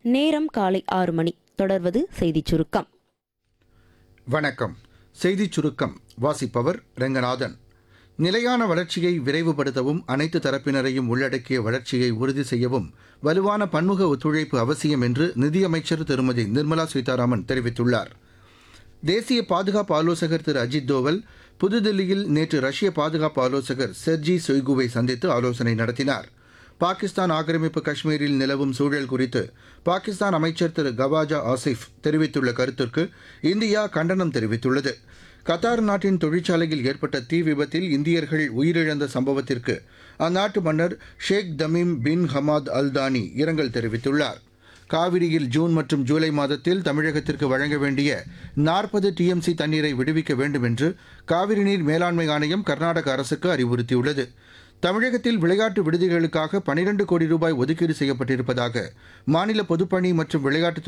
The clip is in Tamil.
நேரம் காலை ஆறு மணி தொடர்வது செய்திச் சுருக்கம் வணக்கம் செய்திச் சுருக்கம் வாசிப்பவர் ரெங்கநாதன் நிலையான வளர்ச்சியை விரைவுபடுத்தவும் அனைத்து தரப்பினரையும் உள்ளடக்கிய வளர்ச்சியை உறுதி செய்யவும் வலுவான பன்முக ஒத்துழைப்பு அவசியம் என்று நிதியமைச்சர் திருமதி நிர்மலா சீதாராமன் தெரிவித்துள்ளார் தேசிய பாதுகாப்பு ஆலோசகர் திரு அஜித் தோவல் புதுதில்லியில் நேற்று ரஷ்ய பாதுகாப்பு ஆலோசகர் செர்ஜி சொய்குவை சந்தித்து ஆலோசனை நடத்தினார் பாகிஸ்தான் ஆக்கிரமிப்பு காஷ்மீரில் நிலவும் சூழல் குறித்து பாகிஸ்தான் அமைச்சர் திரு கவாஜா ஆசிஃப் தெரிவித்துள்ள கருத்திற்கு இந்தியா கண்டனம் தெரிவித்துள்ளது கத்தார் நாட்டின் தொழிற்சாலையில் ஏற்பட்ட தீ விபத்தில் இந்தியர்கள் உயிரிழந்த சம்பவத்திற்கு அந்நாட்டு மன்னர் ஷேக் தமீம் பின் ஹமாத் அல் தானி இரங்கல் தெரிவித்துள்ளார் காவிரியில் ஜூன் மற்றும் ஜூலை மாதத்தில் தமிழகத்திற்கு வழங்க வேண்டிய நாற்பது டிஎம்சி தண்ணீரை விடுவிக்க வேண்டும் என்று காவிரி நீர் மேலாண்மை ஆணையம் கர்நாடக அரசுக்கு அறிவுறுத்தியுள்ளது தமிழகத்தில் விளையாட்டு விடுதிகளுக்காக பனிரெண்டு கோடி ரூபாய் ஒதுக்கீடு செய்யப்பட்டிருப்பதாக மாநில பொதுப்பணி மற்றும் விளையாட்டுத்துறை